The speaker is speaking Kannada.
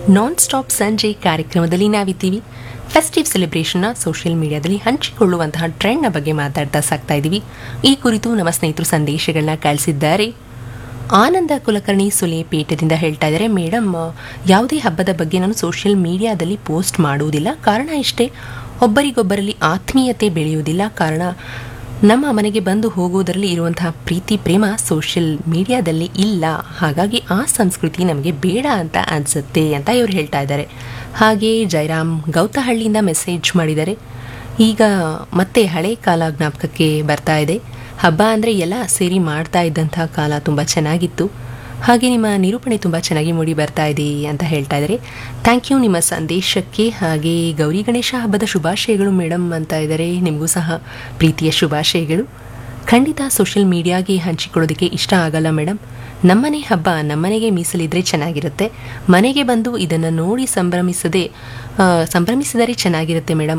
ನಾನ್ ಸ್ಟಾಪ್ ಸಂಜೆ ಕಾರ್ಯಕ್ರಮದಲ್ಲಿ ನಾವಿದ್ದೀವಿ ಫೆಸ್ಟಿವ್ ಸೆಲೆಬ್ರೇಷನ್ನ ಸೋಷಿಯಲ್ ಮೀಡಿಯಾದಲ್ಲಿ ಹಂಚಿಕೊಳ್ಳುವಂತಹ ಟ್ರೆಂಡ್ನ ಬಗ್ಗೆ ಮಾತಾಡ್ತಾ ಸಾಕ್ತಾ ಇದ್ದೀವಿ ಈ ಕುರಿತು ನಮ್ಮ ಸ್ನೇಹಿತರು ಸಂದೇಶಗಳನ್ನ ಕಳಿಸಿದ್ದಾರೆ ಆನಂದ ಕುಲಕರ್ಣಿ ಸುಲೇಪೇಟದಿಂದ ಹೇಳ್ತಾ ಇದ್ದಾರೆ ಮೇಡಮ್ ಯಾವುದೇ ಹಬ್ಬದ ಬಗ್ಗೆ ನಾನು ಸೋಷಿಯಲ್ ಮೀಡಿಯಾದಲ್ಲಿ ಪೋಸ್ಟ್ ಮಾಡುವುದಿಲ್ಲ ಕಾರಣ ಇಷ್ಟೇ ಒಬ್ಬರಿಗೊಬ್ಬರಲ್ಲಿ ಆತ್ಮೀಯತೆ ಬೆಳೆಯುವುದಿಲ್ಲ ಕಾರಣ ನಮ್ಮ ಮನೆಗೆ ಬಂದು ಹೋಗುವುದರಲ್ಲಿ ಇರುವಂತಹ ಪ್ರೀತಿ ಪ್ರೇಮ ಸೋಷಿಯಲ್ ಮೀಡಿಯಾದಲ್ಲಿ ಇಲ್ಲ ಹಾಗಾಗಿ ಆ ಸಂಸ್ಕೃತಿ ನಮಗೆ ಬೇಡ ಅಂತ ಅನಿಸುತ್ತೆ ಅಂತ ಇವರು ಹೇಳ್ತಾ ಇದ್ದಾರೆ ಹಾಗೆ ಜಯರಾಮ್ ಗೌತಹಳ್ಳಿಯಿಂದ ಮೆಸೇಜ್ ಮಾಡಿದ್ದಾರೆ ಈಗ ಮತ್ತೆ ಹಳೆ ಕಾಲ ಜ್ಞಾಪಕಕ್ಕೆ ಬರ್ತಾ ಇದೆ ಹಬ್ಬ ಅಂದರೆ ಎಲ್ಲ ಸೇರಿ ಮಾಡ್ತಾ ಇದ್ದಂಥ ಕಾಲ ತುಂಬ ಚೆನ್ನಾಗಿತ್ತು ಹಾಗೆ ನಿಮ್ಮ ನಿರೂಪಣೆ ತುಂಬ ಚೆನ್ನಾಗಿ ಮೂಡಿ ಬರ್ತಾ ಇದೆ ಅಂತ ಹೇಳ್ತಾ ಇದ್ದಾರೆ ಥ್ಯಾಂಕ್ ಯು ನಿಮ್ಮ ಸಂದೇಶಕ್ಕೆ ಹಾಗೆ ಗೌರಿ ಗಣೇಶ ಹಬ್ಬದ ಶುಭಾಶಯಗಳು ಮೇಡಮ್ ಅಂತ ಇದ್ದಾರೆ ನಿಮಗೂ ಸಹ ಪ್ರೀತಿಯ ಶುಭಾಶಯಗಳು ಖಂಡಿತ ಸೋಷಿಯಲ್ ಮೀಡಿಯಾಗೆ ಹಂಚಿಕೊಳ್ಳೋದಕ್ಕೆ ಇಷ್ಟ ಆಗಲ್ಲ ಮೇಡಮ್ ನಮ್ಮನೆ ಹಬ್ಬ ನಮ್ಮನೆಗೆ ಮೀಸಲಿದ್ರೆ ಚೆನ್ನಾಗಿರುತ್ತೆ ಮನೆಗೆ ಬಂದು ಇದನ್ನು ನೋಡಿ ಸಂಭ್ರಮಿಸದೆ ಆ, ಸಂಭ್ರಮಿಸಿದರೆ ಚೆನ್ನಾಗಿರುತ್ತೆ ಮೇಡಮ್